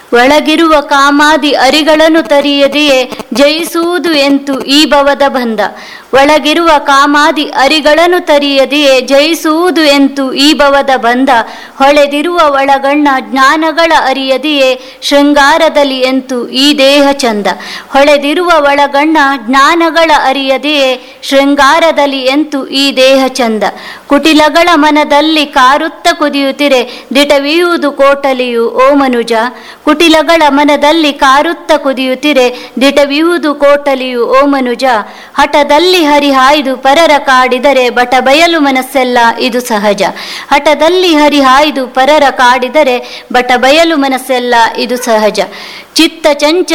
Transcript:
ಒಳಗಿರುವ ಕಾಮಾದಿ ಅರಿಗಳನ್ನು ತರಿಯದೆಯೇ ಜಯಿಸುವುದು ಎಂತು ಈ ಭವದ ಬಂಧ ಒಳಗಿರುವ ಕಾಮಾದಿ ಅರಿಗಳನ್ನು ತರಿಯದೆಯೇ ಜಯಿಸುವುದು ಎಂತು ಈ ಭವದ ಬಂಧ ಹೊಳೆದಿರುವ ಒಳಗಣ್ಣ ಜ್ಞಾನಗಳ ಅರಿಯದೆಯೇ ಶೃಂಗಾರದಲ್ಲಿ ಎಂತು ಈ ದೇಹ ಚಂದ ಹೊಳೆದಿರುವ ಒಳಗಣ್ಣ ಜ್ಞಾನಗಳ ಅರಿಯದೆಯೇ ಶೃಂಗಾರದಲ್ಲಿ ಎಂತು ಈ ದೇಹ ಚಂದ ಕುಟಿಲಗಳ ಮನದಲ್ಲಿ ಕಾರುತ್ತ ಕುದಿಯುತ್ತಿರೆ ದಿಟವಿಯುವುದು ಕೋಟಲಿಯು ಓ ಮನುಜ ಕುಟಿಲಗಳ ಮನದಲ್ಲಿ ಕಾರುತ್ತ ಕುದಿಯುತ್ತಿರೆ ದಿಟವಿಯುವುದು ಕೋಟಲಿಯು ಓ ಮನುಜ ಹಠದಲ್ಲಿ ಹರಿಹಾಯ್ದು ಪರರ ಕಾಡಿದರೆ ಬಟ ಬಯಲು ಮನಸ್ಸೆಲ್ಲ ಇದು ಸಹಜ ಹಠದಲ್ಲಿ ಹರಿಹಾಯ್ದು ಪರರ ಕಾಡಿದರೆ ಬಟ ಬಯಲು ಮನಸ್ಸೆಲ್ಲ ಇದು ಸಹಜ ಚಿತ್ತ ಚಂಚಲ